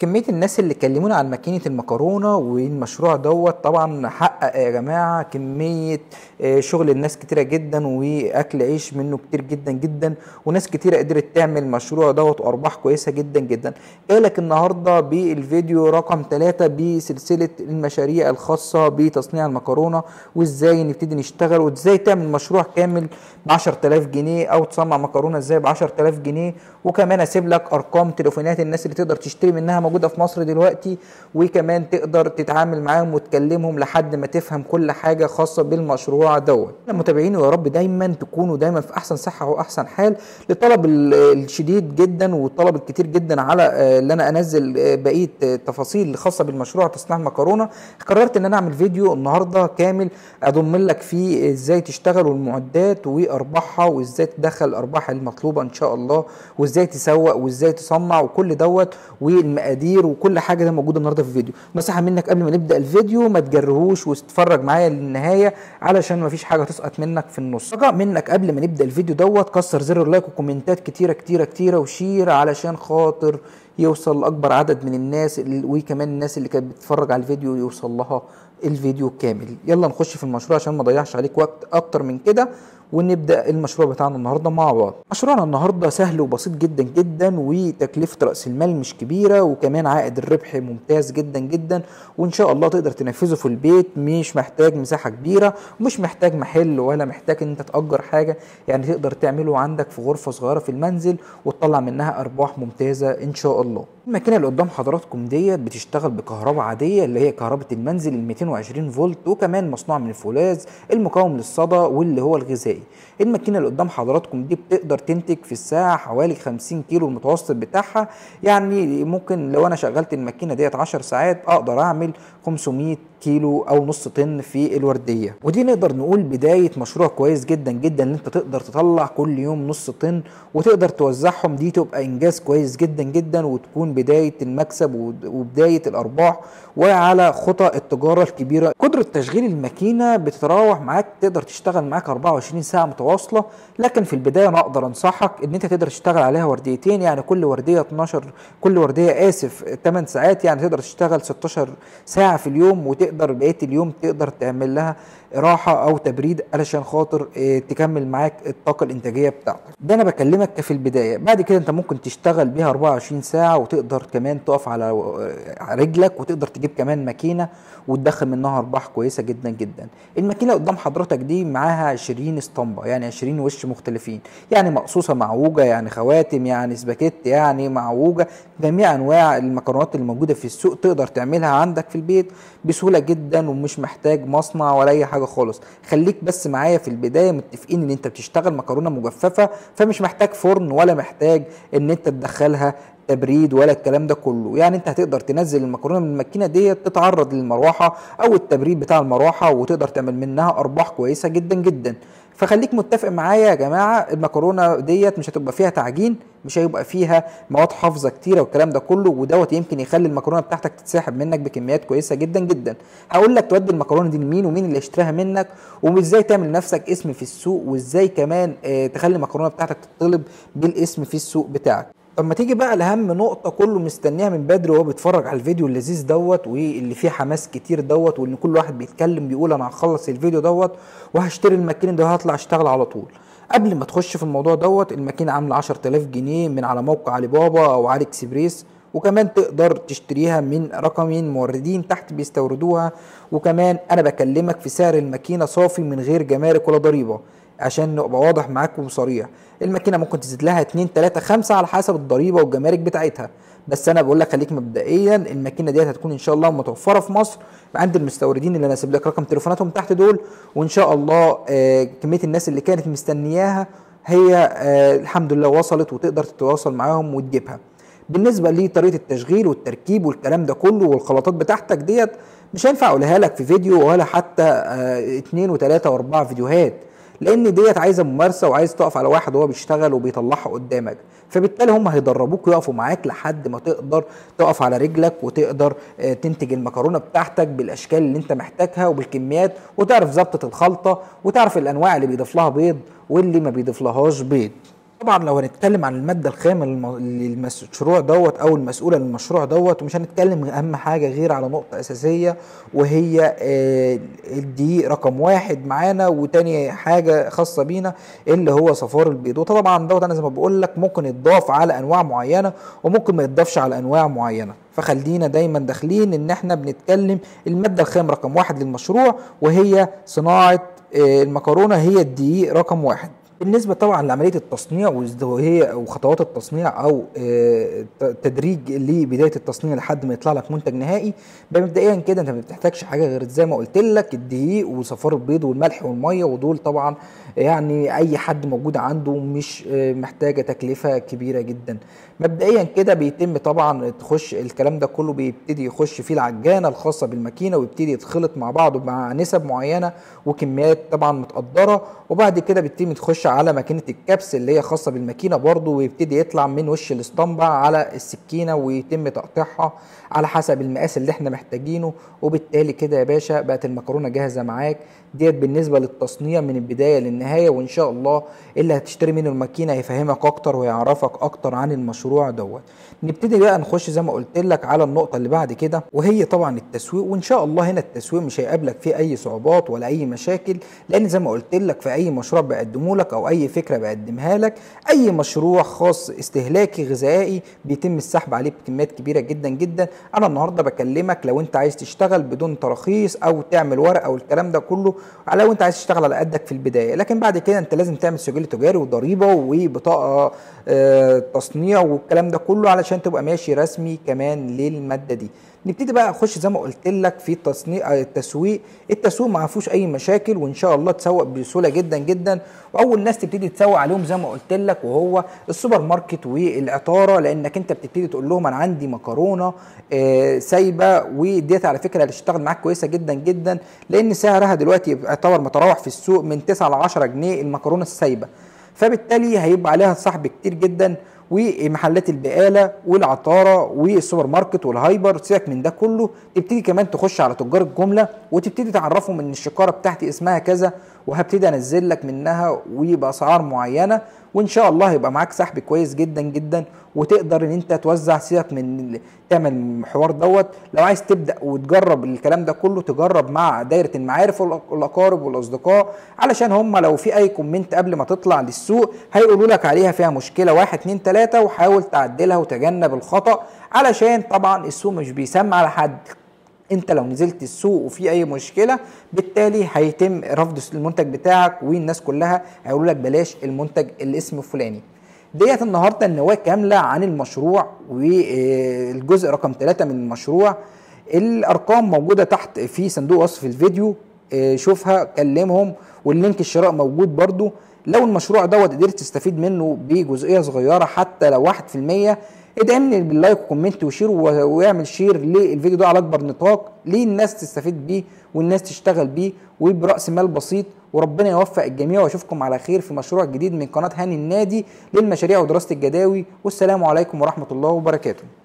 كمية الناس اللي كلمونا عن ماكينة المكرونة والمشروع دوت طبعا حقق يا جماعة كمية آه، شغل الناس كتيرة جدا وأكل عيش منه كتير جدا جدا وناس كتيرة قدرت تعمل المشروع دوت وأرباح كويسة جدا جدا جايلك النهاردة بالفيديو رقم ثلاثة بسلسلة المشاريع الخاصة بتصنيع المكرونة وازاي نبتدي نشتغل وازاي تعمل مشروع كامل ب 10000 جنيه او تصنع مكرونه ازاي ب 10000 جنيه وكمان اسيب لك ارقام تليفونات الناس اللي تقدر تشتري منها موجوده في مصر دلوقتي وكمان تقدر تتعامل معاهم وتكلمهم لحد ما تفهم كل حاجه خاصه بالمشروع دوت متابعيني ويا رب دايما تكونوا دايما في احسن صحه واحسن حال لطلب ال- الشديد جدا والطلب الكتير جدا على آه، اللي انا انزل آه، بقيه آه، التفاصيل الخاصه بالمشروع تصنيع المكرونه قررت ان انا اعمل فيديو النهارده كامل اضم لك فيه ازاي تشتغل والمعدات وارباحها وازاي تدخل الارباح المطلوبه ان شاء الله وازاي تسوق وازاي تصنع وكل دوت والمقادير وكل حاجه ده موجوده النهارده في الفيديو نصيحه منك قبل ما نبدا الفيديو ما تجرهوش وتتفرج معايا للنهايه علشان ما فيش حاجه تسقط منك في النص رجاء منك قبل ما نبدا الفيديو دوت كسر زر اللايك وكومنتات كتيره كتيره كتيره وشير علشان خاطر يوصل لاكبر عدد من الناس ال- وكمان الناس اللي كانت بتتفرج على الفيديو يوصل لها الفيديو كامل يلا نخش في المشروع عشان ما اضيعش عليك وقت اكتر من كده ونبدا المشروع بتاعنا النهارده مع بعض مشروعنا النهارده سهل وبسيط جدا جدا وتكلفه راس المال مش كبيره وكمان عائد الربح ممتاز جدا جدا وان شاء الله تقدر تنفذه في البيت مش محتاج مساحه كبيره ومش محتاج محل ولا محتاج ان انت تاجر حاجه يعني تقدر تعمله عندك في غرفه صغيره في المنزل وتطلع منها ارباح ممتازه ان شاء الله الماكينه اللي قدام حضراتكم ديت بتشتغل بكهرباء عاديه اللي هي كهرباء المنزل ال 220 فولت وكمان مصنوع من الفولاذ المقاوم للصدى واللي هو الغذائي الماكينه اللي قدام حضراتكم دي بتقدر تنتج في الساعه حوالي 50 كيلو المتوسط بتاعها يعني ممكن لو انا شغلت الماكينه ديت 10 ساعات اقدر اعمل 500 كيلو او نص طن في الورديه ودي نقدر نقول بدايه مشروع كويس جدا جدا ان انت تقدر تطلع كل يوم نص طن وتقدر توزعهم دي تبقى انجاز كويس جدا جدا وتكون بدايه المكسب ود- وبدايه الارباح وعلى خطى التجاره الكبيره قدره تشغيل الماكينه بتتراوح معاك تقدر تشتغل معاك 24 ساعه متواصله لكن في البدايه انا اقدر انصحك ان انت تقدر تشتغل عليها ورديتين يعني كل ورديه 12 كل ورديه اسف 8 ساعات يعني تقدر تشتغل 16 ساعه في اليوم وتقدر بقيه اليوم تقدر تعمل لها راحه او تبريد علشان خاطر آه، تكمل معاك الطاقه الانتاجيه بتاعتك ده انا بكلمك في البدايه بعد كده انت ممكن تشتغل بيها 24 ساعه وتقدر كمان تقف على آه، رجلك وتقدر تجيب كمان ماكينه وتدخل منها ارباح كويسه جدا جدا الماكينه قدام حضرتك دي معاها 20 اسطمبه يعني 20 وش مختلفين يعني مقصوصه معوجه يعني خواتم يعني سباكيت يعني معوجه جميع انواع المكرونات اللي موجوده في السوق تقدر تعملها عندك في البيت بسهوله جدا ومش محتاج مصنع ولا اي حاجه خالص خليك بس معايا في البدايه متفقين ان انت بتشتغل مكرونه مجففه فمش محتاج فرن ولا محتاج ان انت تدخلها تبريد ولا الكلام ده كله يعني انت هتقدر تنزل المكرونه من الماكينه ديت تتعرض للمروحه او التبريد بتاع المروحه وتقدر تعمل منها ارباح كويسه جدا جدا فخليك متفق معايا يا جماعه المكرونه ديت مش هتبقى فيها تعجين مش هيبقى فيها مواد حافظه كتيره والكلام ده كله ودوت يمكن يخلي المكرونه بتاعتك تتسحب منك بكميات كويسه جدا جدا هقول لك تودي المكرونه دي لمين ومين اللي يشتريها منك وازاي تعمل لنفسك اسم في السوق وازاي كمان آه، تخلي المكرونه بتاعتك تطلب بالاسم في السوق بتاعك طب ما تيجي بقى لاهم نقطه كله مستنيها من بدري وهو بيتفرج على الفيديو اللذيذ دوت واللي فيه حماس كتير دوت وان كل واحد بيتكلم بيقول انا هخلص الفيديو دوت وهشتري الماكينه ده وهطلع اشتغل على طول قبل ما تخش في الموضوع دوت الماكينه عامله 10000 جنيه من على موقع علي بابا او علي اكسبريس وكمان تقدر تشتريها من رقمين موردين تحت بيستوردوها وكمان انا بكلمك في سعر الماكينه صافي من غير جمارك ولا ضريبه عشان نبقى واضح معاك وصريح الماكينه ممكن تزيد لها 2 3 5 على حسب الضريبه والجمارك بتاعتها بس انا بقول لك خليك مبدئيا الماكينه ديت هتكون ان شاء الله متوفره في مصر عند المستوردين اللي انا هسيب لك رقم تليفوناتهم تحت دول وان شاء الله آه كميه الناس اللي كانت مستنياها هي آه الحمد لله وصلت وتقدر تتواصل معاهم وتجيبها بالنسبه لطريقه التشغيل والتركيب والكلام ده كله والخلطات بتاعتك ديت مش هينفع اقولها لك في فيديو ولا حتى آه اتنين وتلاته واربعه فيديوهات لان ديت عايزه ممارسه وعايز تقف على واحد وهو بيشتغل وبيطلعها قدامك فبالتالي هم هيدربوك ويقفوا معاك لحد ما تقدر تقف على رجلك وتقدر آه، تنتج المكرونه بتاعتك بالاشكال اللي انت محتاجها وبالكميات وتعرف ظبطه الخلطه وتعرف الانواع اللي بيضيف لها بيض واللي ما بيضيف لهاش بيض طبعا لو هنتكلم عن الماده الخام للم- للمشروع دوت او المسؤوله للمشروع دوت ومش هنتكلم اهم حاجه غير على نقطه اساسيه وهي آه، الدقيق رقم واحد معانا وتاني حاجه خاصه بينا اللي هو صفار البيض وطبعا دوت انا زي ما بقول لك ممكن يتضاف على انواع معينه وممكن ما يتضافش على انواع معينه فخلينا دايما داخلين ان احنا بنتكلم الماده الخام رقم واحد للمشروع وهي صناعه آه، المكرونه هي الدقيق رقم واحد بالنسبة طبعا لعملية التصنيع وهي وخطوات التصنيع أو آه، ت- تدريج لبداية التصنيع لحد ما يطلع لك منتج نهائي مبدئيا كده أنت ما بتحتاجش حاجة غير زي ما قلت لك الدقيق وصفار البيض والملح والمية ودول طبعا يعني أي حد موجود عنده مش آه، محتاجة تكلفة كبيرة جدا مبدئيا كده بيتم طبعا تخش الكلام ده كله بيبتدي يخش فيه العجانة الخاصة بالماكينة ويبتدي يتخلط مع بعضه مع نسب معينة وكميات طبعا متقدرة وبعد كده بيتم تخش على ماكينة الكبس اللي هي خاصة بالماكينة برضه ويبتدي يطلع من وش الاسطمبة على السكينة ويتم تقطيعها على حسب المقاس اللي احنا محتاجينه وبالتالي كده يا باشا بقت المكرونة جاهزة معاك ديت بالنسبة للتصنيع من البداية للنهاية وإن شاء الله اللي هتشتري منه الماكينة هيفهمك أكتر ويعرفك أكتر عن المشروع دوت نبتدي بقى نخش زي ما قلت لك على النقطة اللي بعد كده وهي طبعا التسويق وإن شاء الله هنا التسويق مش هيقابلك فيه أي صعوبات ولا أي مشاكل لأن زي ما قلت لك في أي مشروع بقدمه لك أو أي فكرة بقدمها لك أي مشروع خاص استهلاكي غذائي بيتم السحب عليه بكميات كبيرة جدا جدا أنا النهاردة بكلمك لو أنت عايز تشتغل بدون تراخيص أو تعمل ورقة والكلام ده كله لو أنت عايز تشتغل على قدك في البداية لكن بعد كده أنت لازم تعمل سجل تجاري وضريبة وبطاقة آه، تصنيع والكلام ده كله علشان تبقى ماشي رسمي كمان للمادة دي نبتدي بقى اخش زي ما قلت لك في التصنيع آه، التسويق التسويق ما فيهوش اي مشاكل وان شاء الله تسوق بسهوله جدا جدا واول ناس تبتدي تسوق عليهم زي ما قلت لك وهو السوبر ماركت والعطاره لانك انت بتبتدي تقول لهم انا عندي مكرونه آه، سايبه وديت على فكره هتشتغل معاك كويسه جدا جدا لان سعرها دلوقتي يعتبر متراوح في السوق من 9 ل 10 جنيه المكرونه السايبه فبالتالي هيبقى عليها سحب كتير جدا ومحلات البقاله والعطاره والسوبر ماركت والهايبر سيبك من ده كله تبتدي كمان تخش على تجار الجمله وتبتدي تعرفهم ان الشكاره بتاعتي اسمها كذا وهبتدي انزل لك منها وباسعار معينه وان شاء الله هيبقى معاك سحب كويس جدا جدا وتقدر ان انت توزع سيبك من تعمل الحوار دوت لو عايز تبدا وتجرب الكلام ده كله تجرب مع دايره المعارف والأق- والاقارب والاصدقاء علشان هم لو في اي كومنت قبل ما تطلع للسوق هيقولوا لك عليها فيها مشكله واحد اتنين تلاته وحاول تعدلها وتجنب الخطا علشان طبعا السوق مش بيسمع على حد انت لو نزلت السوق وفي اي مشكله بالتالي هيتم رفض المنتج بتاعك والناس كلها هيقولوا لك بلاش المنتج الاسم الفلاني ديت النهارده النواه كامله عن المشروع والجزء رقم ثلاثة من المشروع الارقام موجوده تحت في صندوق وصف الفيديو اه، شوفها كلمهم واللينك الشراء موجود برضو لو المشروع دوت قدرت تستفيد منه بجزئيه صغيره حتى لو 1% ادعمني باللايك وكومنت وشير و- واعمل شير للفيديو ده على اكبر نطاق للناس تستفيد بيه والناس تشتغل بيه وبراس مال بسيط وربنا يوفق الجميع واشوفكم على خير في مشروع جديد من قناه هاني النادي للمشاريع ودراسه الجداوي والسلام عليكم ورحمه الله وبركاته